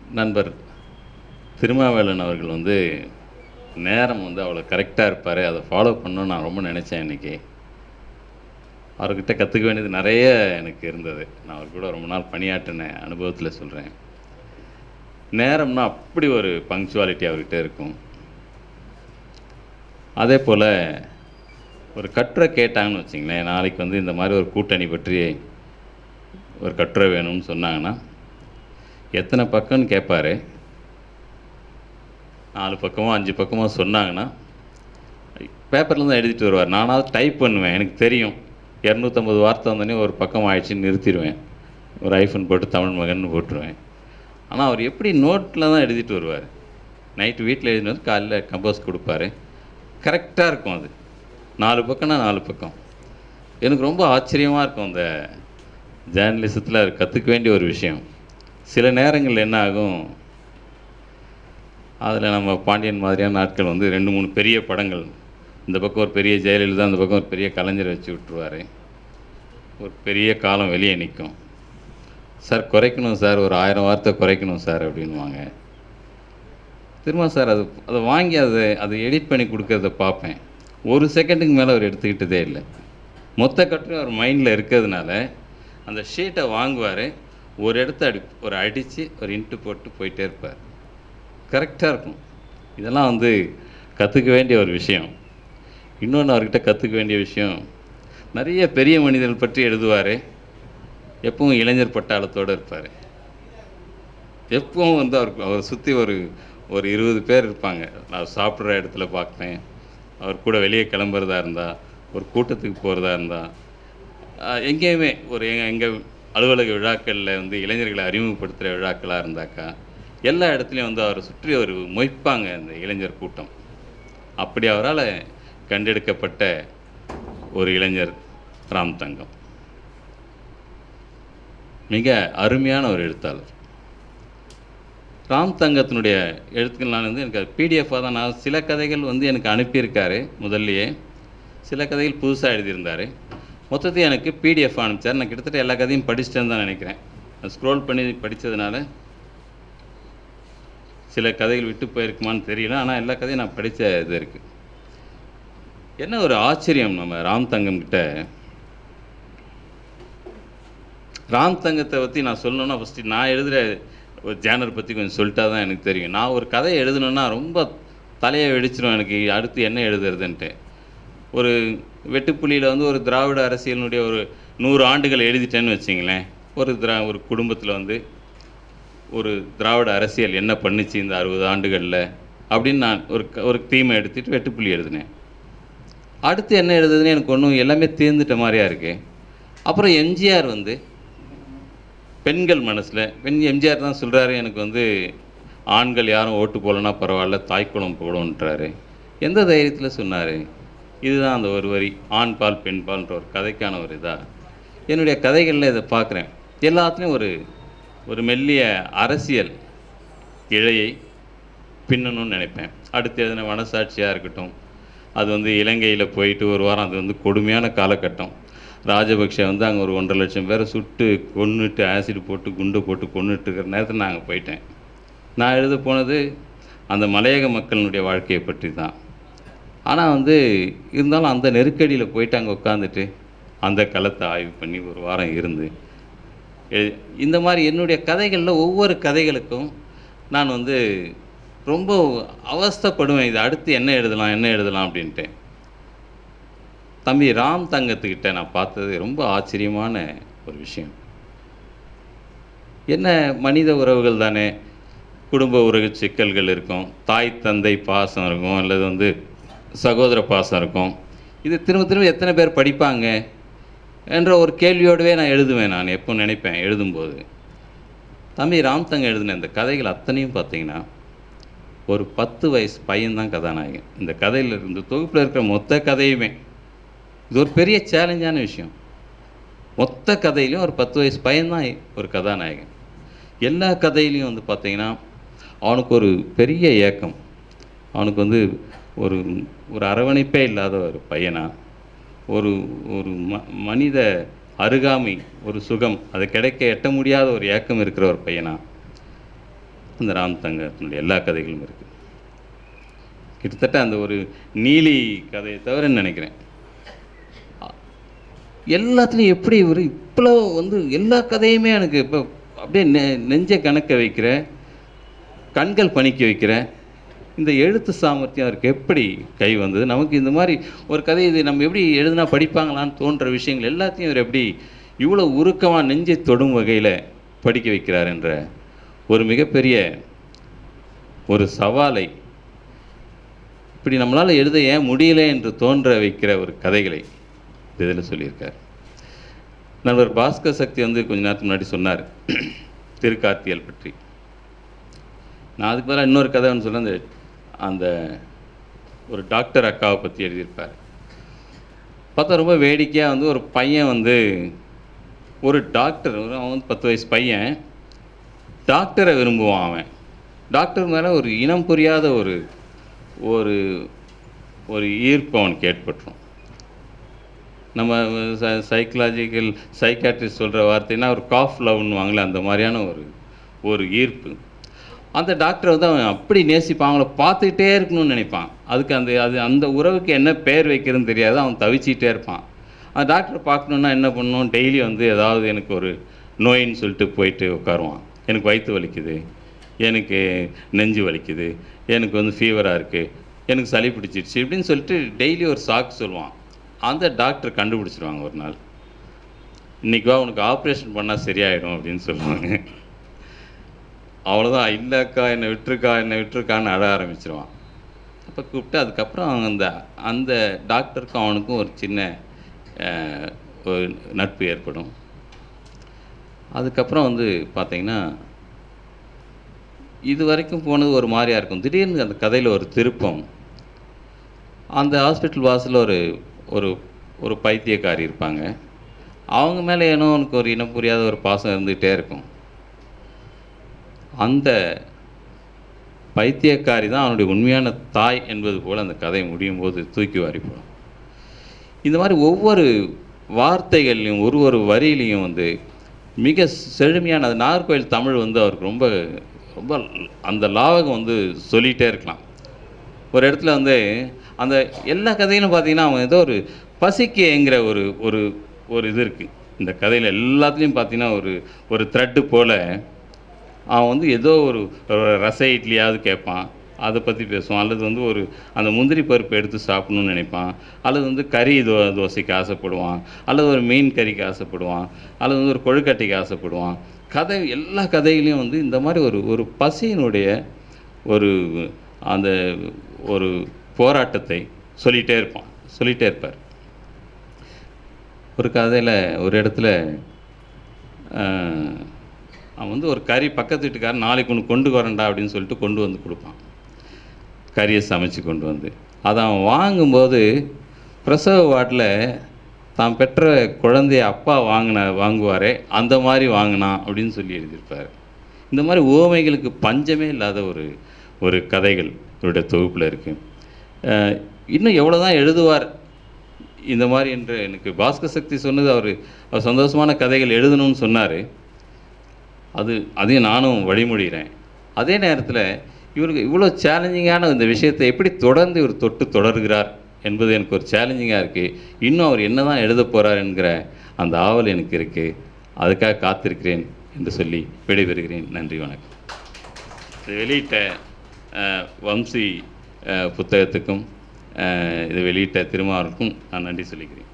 நண்பர் திருமாவேலன் அவர்கள் வந்து நேரம் வந்து அவ்வளோ கரெக்டாக இருப்பார் அதை ஃபாலோ பண்ணணும்னு நான் ரொம்ப நினச்சேன் இன்றைக்கி அவர்கிட்ட கற்றுக்க வேண்டியது நிறைய எனக்கு இருந்தது நான் அவர் கூட ரொம்ப நாள் பணியாற்றின அனுபவத்தில் சொல்கிறேன் நேரம்னா அப்படி ஒரு பங்க்சுவாலிட்டி அவர்கிட்ட இருக்கும் அதே போல் ஒரு கட்டுரை கேட்டாங்கன்னு வச்சிங்களேன் நாளைக்கு வந்து இந்த மாதிரி ஒரு கூட்டணி பற்றி ஒரு கட்டுரை வேணும்னு சொன்னாங்கன்னா எத்தனை பக்கம்னு கேட்பாரு நாலு பக்கமோ அஞ்சு பக்கமோ சொன்னாங்கன்னா பேப்பரில் தான் எழுதிட்டு வருவார் நானாவது டைப் பண்ணுவேன் எனக்கு தெரியும் இரநூத்தம்பது வார்த்தை வந்தோடனே ஒரு பக்கம் ஆயிடுச்சுன்னு நிறுத்திடுவேன் ஒரு ஐஃபோன் போட்டு தமிழ் மகன் போட்டுருவேன் ஆனால் அவர் எப்படி நோட்டில் தான் எழுதிட்டு வருவார் நைட்டு வீட்டில் எழுதினது காலைல கம்போஸ் கொடுப்பாரு கரெக்டாக இருக்கும் அது நாலு பக்கம்னா நாலு பக்கம் எனக்கு ரொம்ப ஆச்சரியமாக இருக்கும் அந்த ஜேர்னலிசத்தில் கற்றுக்க வேண்டிய ஒரு விஷயம் சில நேரங்கள் என்ன ஆகும் அதில் நம்ம பாண்டியன் மாதிரியான நாட்கள் வந்து ரெண்டு மூணு பெரிய படங்கள் இந்த பக்கம் ஒரு பெரிய ஜெயலலிதா இந்த பக்கம் ஒரு பெரிய கலைஞர் வச்சு விட்ருவார் ஒரு பெரிய காலம் வெளியே நிற்கும் சார் குறைக்கணும் சார் ஒரு ஆயிரம் வார்த்தை குறைக்கணும் சார் அப்படின்வாங்க திரும்ப சார் அது அதை வாங்கி அதை அதை எடிட் பண்ணி கொடுக்கறத பார்ப்பேன் ஒரு செகண்டுக்கு மேலே அவர் எடுத்துக்கிட்டதே இல்லை மொத்த கட்டுரையும் அவர் மைண்டில் இருக்கிறதுனால அந்த ஷீட்டை வாங்குவார் ஒரு இடத்த அடி ஒரு அடித்து ஒரு இன்ட்டு போட்டு போயிட்டே இருப்பார் கரெக்டாக இருக்கும் இதெல்லாம் வந்து கற்றுக்க வேண்டிய ஒரு விஷயம் இன்னொன்று அவர்கிட்ட கற்றுக்க வேண்டிய விஷயம் நிறைய பெரிய மனிதர்கள் பற்றி எழுதுவார் எப்பவும் இளைஞர் பட்டாளத்தோடு இருப்பார் எப்பவும் வந்து அவருக்கு அவரை சுற்றி ஒரு ஒரு இருபது பேர் இருப்பாங்க நான் சாப்பிட்ற இடத்துல பார்ப்பேன் அவர் கூட வெளியே கிளம்புறதா இருந்தால் ஒரு கூட்டத்துக்கு போகிறதா இருந்தால் எங்கேயுமே ஒரு எங்கள் எங்கள் அலுவலக விழாக்களில் வந்து இளைஞர்களை அறிமுகப்படுத்துகிற விழாக்களாக இருந்தாக்கா எல்லா இடத்துலையும் வந்து அவரை சுற்றி ஒரு மொய்ப்பாங்க அந்த இளைஞர் கூட்டம் அப்படி அவரால் கண்டெடுக்கப்பட்ட ஒரு இளைஞர் ராம் தங்கம் மிக அருமையான ஒரு எழுத்தாளர் ராம் தங்கத்தினுடைய எழுத்துக்கள் நான் வந்து எனக்கு பிடிஎஃபாக தான் நான் சில கதைகள் வந்து எனக்கு அனுப்பியிருக்காரு முதல்லையே சில கதைகள் புதுசாக எழுதியிருந்தார் மொத்தத்தையும் எனக்கு பிடிஎஃப் அனுப்பிச்சார் நான் கிட்டத்தட்ட எல்லா கதையும் படிச்சிட்டேன்னு தான் நினைக்கிறேன் ஸ்க்ரோல் பண்ணி படித்ததுனால சில கதைகள் விட்டு போயிருக்குமான்னு தெரியல ஆனால் எல்லா கதையும் நான் படித்த இது இருக்குது என்ன ஒரு ஆச்சரியம் நம்ம ராம் தங்கம் கிட்ட ராம் தங்கத்தை பற்றி நான் சொல்லணுன்னா ஃபஸ்ட்டு நான் எழுதுகிற ஒரு ஜேனர் பற்றி கொஞ்சம் சொல்லிட்டா தான் எனக்கு தெரியும் நான் ஒரு கதை எழுதணுன்னா ரொம்ப தலையை வெடிச்சிடும் எனக்கு அடுத்து என்ன எழுதுறதுன்ட்டு ஒரு வெட்டுப்புலியில் வந்து ஒரு திராவிட அரசியலினுடைய ஒரு நூறு ஆண்டுகள் எழுதிட்டேன்னு வச்சிங்களேன் ஒரு திரா ஒரு குடும்பத்தில் வந்து ஒரு திராவிட அரசியல் என்ன பண்ணுச்சு இந்த அறுபது ஆண்டுகளில் அப்படின்னு நான் ஒரு க- ஒரு தீமை எடுத்துகிட்டு வெட்டுப்புலி எழுதினேன் அடுத்து என்ன எழுதுதுன்னு எனக்கு ஒன்றும் எல்லாமே தீர்ந்துட்ட மாதிரியா இருக்கு அப்புறம் எம்ஜிஆர் வந்து பெண்கள் மனசில் பெண் எம்ஜிஆர் தான் சொல்கிறாரு எனக்கு வந்து ஆண்கள் யாரும் ஓட்டு போடலன்னா பரவாயில்ல தாய்க்குளம் போடும்ன்றாரு எந்த தைரியத்தில் சொன்னார் இதுதான் அந்த ஒரு வரி ஆண் பால் பெண் பால்ன்ற ஒரு கதைக்கான ஒரு இதா என்னுடைய கதைகளில் இதை பார்க்குறேன் எல்லாத்துலேயும் ஒரு ஒரு மெல்லிய அரசியல் இழையை பின்னணும்னு நினைப்பேன் அடுத்து எதனா மனசாட்சியாக இருக்கட்டும் அது வந்து இலங்கையில் போயிட்டு ஒரு வாரம் அது வந்து கொடுமையான காலகட்டம் ராஜபக்ஷ வந்து அங்கே ஒரு ஒன்றரை லட்சம் பேரை சுட்டு கொன்னுட்டு ஆசிட் போட்டு குண்டு போட்டு கொன்னுட்டு இருக்கிற நேரத்தில் நான் அங்கே போயிட்டேன் நான் எழுத போனது அந்த மலையக மக்களினுடைய வாழ்க்கையை பற்றி தான் ஆனால் வந்து இருந்தாலும் அந்த நெருக்கடியில் போயிட்டு அங்கே உட்காந்துட்டு அந்த களத்தை ஆய்வு பண்ணி ஒரு வாரம் இருந்து எழு- இந்த மாதிரி என்னுடைய கதைகளில் ஒவ்வொரு கதைகளுக்கும் நான் வந்து ரொம்ப அவஸ்தைப்படுவேன் இது அடுத்து என்ன எழுதலாம் என்ன எழுதலாம் அப்படின்ட்டு தம்பி ராம் தங்கத்துக்கிட்ட நான் பார்த்தது ரொம்ப ஆச்சரியமான ஒரு விஷயம் என்ன மனித உறவுகள் தானே குடும்ப உறவு சிக்கல்கள் இருக்கும் தாய் தந்தை பாசம் இருக்கும் அல்லது வந்து சகோதர பாசம் இருக்கும் இது திரும்ப திரும்ப எத்தனை பேர் படிப்பாங்க என்ற ஒரு கேள்வியோடவே நான் எழுதுவேன் நான் எப்போ நினைப்பேன் எழுதும்போது தம்பி ராம் தங்க எழுதின இந்த கதைகள் அத்தனையும் பார்த்தீங்கன்னா ஒரு பத்து வயசு பையன்தான் கதாநாயகன் இந்த கதையில் இந்த தொகுப்பில் இருக்கிற மொத்த கதையுமே இது ஒரு பெரிய சேலஞ்சான விஷயம் மொத்த கதையிலையும் ஒரு பத்து வயசு பையன்தான் ஒரு கதாநாயகன் எல்லா கதையிலையும் வந்து பார்த்தீங்கன்னா அவனுக்கு ஒரு பெரிய ஏக்கம் அவனுக்கு வந்து ஒரு ஒரு அரவணைப்பே இல்லாத ஒரு பையனா ஒரு ஒரு ம மனித அருகாமை ஒரு சுகம் அது கிடைக்க எட்ட முடியாத ஒரு ஏக்கம் இருக்கிற ஒரு பையனா அந்த ராம் தங்கத்தினுடைய எல்லா கதைகளும் இருக்குது கிட்டத்தட்ட அந்த ஒரு நீலி கதையை தவிர நினைக்கிறேன் எல்லாத்துலேயும் எப்படி ஒரு இவ்வளோ வந்து எல்லா கதையுமே எனக்கு இப்போ அப்படியே நெ நெஞ்சை கணக்க வைக்கிற கண்கள் பணிக்க வைக்கிற இந்த எழுத்து சாமர்த்தியம் அவருக்கு எப்படி கை வந்தது நமக்கு இந்த மாதிரி ஒரு கதை இது நம்ம எப்படி எழுதுனா படிப்பாங்களான்னு தோன்ற விஷயங்கள் எல்லாத்தையும் அவர் எப்படி இவ்வளோ உருக்கமாக நெஞ்சை தொடும் வகையில் படிக்க வைக்கிறார் என்ற ஒரு மிகப்பெரிய ஒரு சவாலை இப்படி நம்மளால் எழுத ஏன் முடியல என்று தோன்ற வைக்கிற ஒரு கதைகளை இதில் சொல்லியிருக்கார் நண்பர் பாஸ்கர் சக்தி வந்து கொஞ்ச நேரத்துக்கு முன்னாடி சொன்னார் திருக்கார்த்தியல் பற்றி நான் அதுக்கு பதிலாக இன்னொரு கதை ஒன்று சொல்ல அந்த அந்த ஒரு டாக்டர் அக்காவை பற்றி எழுதியிருப்பார் பார்த்தா ரொம்ப வேடிக்கையாக வந்து ஒரு பையன் வந்து ஒரு டாக்டர் அவன் வந்து பத்து வயசு பையன் டாக்டரை விரும்புவான் அவன் டாக்டர் மேலே ஒரு இனம் புரியாத ஒரு ஒரு ஒரு ஈர்ப்பு அவனுக்கு ஏற்பட்டுரும் நம்ம சைக்கலாஜிக்கல் சைக்காட்ரிஸ்ட் சொல்கிற வார்த்தைன்னா ஒரு காஃப் லவ்னு வாங்கல அந்த மாதிரியான ஒரு ஒரு ஈர்ப்பு அந்த டாக்டரை வந்து அவன் அப்படி நேசிப்பான் அவங்கள பார்த்துக்கிட்டே இருக்கணும்னு நினைப்பான் அதுக்கு அந்த அது அந்த உறவுக்கு என்ன பேர் வைக்கிறதுன்னு தெரியாது அவன் தவிச்சிக்கிட்டே இருப்பான் அந்த டாக்டரை பார்க்கணுன்னா என்ன பண்ணணும் டெய்லி வந்து ஏதாவது எனக்கு ஒரு நோயின்னு சொல்லிட்டு போயிட்டு உட்காருவான் எனக்கு வயிற்று வலிக்குது எனக்கு நெஞ்சு வலிக்குது எனக்கு வந்து ஃபீவராக இருக்குது எனக்கு சளி பிடிச்சிருச்சு இப்படின்னு சொல்லிட்டு டெய்லி ஒரு சாக்கு சொல்லுவான் அந்த டாக்டர் கண்டுபிடிச்சிருவாங்க ஒரு நாள் இன்றைக்கி வா உனக்கு ஆப்ரேஷன் பண்ணால் சரியாயிடும் அப்படின்னு சொல்லுவாங்க அவ்வளோதான் இல்லைக்கா என்னை விட்டுருக்கா என்னை விட்டுருக்கான்னு அழ ஆரம்பிச்சிருவான் அப்போ கூப்பிட்டு அதுக்கப்புறம் அவங்க அந்த அந்த டாக்டருக்கும் அவனுக்கும் ஒரு சின்ன அஹ், ஒரு நட்பு ஏற்படும் அதுக்கப்புறம் வந்து பார்த்தீங்கன்னா இது வரைக்கும் போனது ஒரு மாதிரியா இருக்கும் திடீர்னு அந்த கதையில் ஒரு திருப்பம் அந்த ஹாஸ்பிட்டல் வாசலில் ஒரு ஒரு ஒரு பைத்தியக்காரி இருப்பாங்க அவங்க மேலே ஏனோ உனக்கு ஒரு இனம் புரியாத ஒரு பாசம் இருந்துகிட்டே இருக்கும் அந்த பைத்தியக்காரி தான் அவனுடைய உண்மையான தாய் என்பது போல் அந்த கதை முடியும் போது தூக்கி வாரி போடும் இந்த மாதிரி ஒவ்வொரு வார்த்தைகள்லையும் ஒரு ஒரு வரியிலையும் வந்து மிக செழுமையான அது நாகர்கோவில் தமிழ் வந்து அவருக்கு ரொம்ப ரொம்ப அந்த லாவகம் வந்து சொல்லிகிட்டே இருக்கலாம் ஒரு இடத்துல வந்து அந்த எல்லா கதையிலும் பார்த்தீங்கன்னா அவன் ஏதோ ஒரு பசிக்கு ஏங்குற ஒரு ஒரு ஒரு இது இருக்குது இந்த கதையில் எல்லாத்துலேயும் பார்த்தீங்கன்னா ஒரு ஒரு த்ரெட்டு போல் அவன் வந்து ஏதோ ஒரு ஒரு ரச இட்லியாவது கேட்பான் அதை பற்றி பேசுவான் அல்லது வந்து ஒரு அந்த முந்திரி பருப்பு எடுத்து சாப்பிடணும்னு நினைப்பான் அல்லது வந்து கறி தோ தோசைக்கு ஆசைப்படுவான் அல்லது ஒரு மீன் கறிக்கு ஆசைப்படுவான் அல்லது வந்து ஒரு கொழுக்கட்டைக்கு ஆசைப்படுவான் கதை எல்லா கதையிலையும் வந்து இந்த மாதிரி ஒரு ஒரு பசியினுடைய ஒரு அந்த ஒரு போராட்டத்தை சொல்லிகிட்டே இருப்பான் சொல்லிகிட்டே இருப்பார் ஒரு கதையில் ஒரு இடத்துல ஆஹ், அவன் வந்து ஒரு கறி பக்கத்து வீட்டுக்காரன் நாளைக்கு ஒன்று கொண்டு வரேன்டா அப்படின்னு சொல்லிட்டு கொண்டு வந்து கொடுப்பான் கறியை சமைச்சு கொண்டு வந்து அதை அவன் வாங்கும்போது பிரசவ வார்டில் தான் பெற்ற குழந்தைய அப்பா வாங்கின வாங்குவாரே அந்த மாதிரி வாங்கினான் அப்படின்னு சொல்லி எழுதியிருப்பார் இந்த மாதிரி ஓமைகளுக்கு பஞ்சமே இல்லாத ஒரு ஒரு கதைகள் இவருடைய தொகுப்பில் இருக்குது இன்னும் எவ்வளோ தான் எழுதுவார் இந்த மாதிரி என்று எனக்கு பாஸ்கர் சக்தி சொன்னது அவர் அவர் சந்தோஷமான கதைகள் எழுதணும்னு சொன்னார் அது அதையும் நானும் வழிமொழிகிறேன் அதே நேரத்தில் இவருக்கு இவ்வளோ சேலஞ்சிங்கான இந்த விஷயத்தை எப்படி தொடர்ந்து இவர் தொட்டு தொடர்கிறார் என்பது எனக்கு ஒரு சேலஞ்சிங்காக இருக்குது இன்னும் அவர் என்ன தான் எழுத போகிறார் என்கிற அந்த ஆவல் எனக்கு இருக்குது அதுக்காக காத்திருக்கிறேன் என்று சொல்லி விடைபெறுகிறேன் நன்றி வணக்கம் இது வெளியிட்ட அஹ், வம்சி அஹ், புத்தகத்துக்கும் அஹ், இது வெளியிட்ட திருமாவருக்கும் நான் நன்றி சொல்லிக்கிறேன்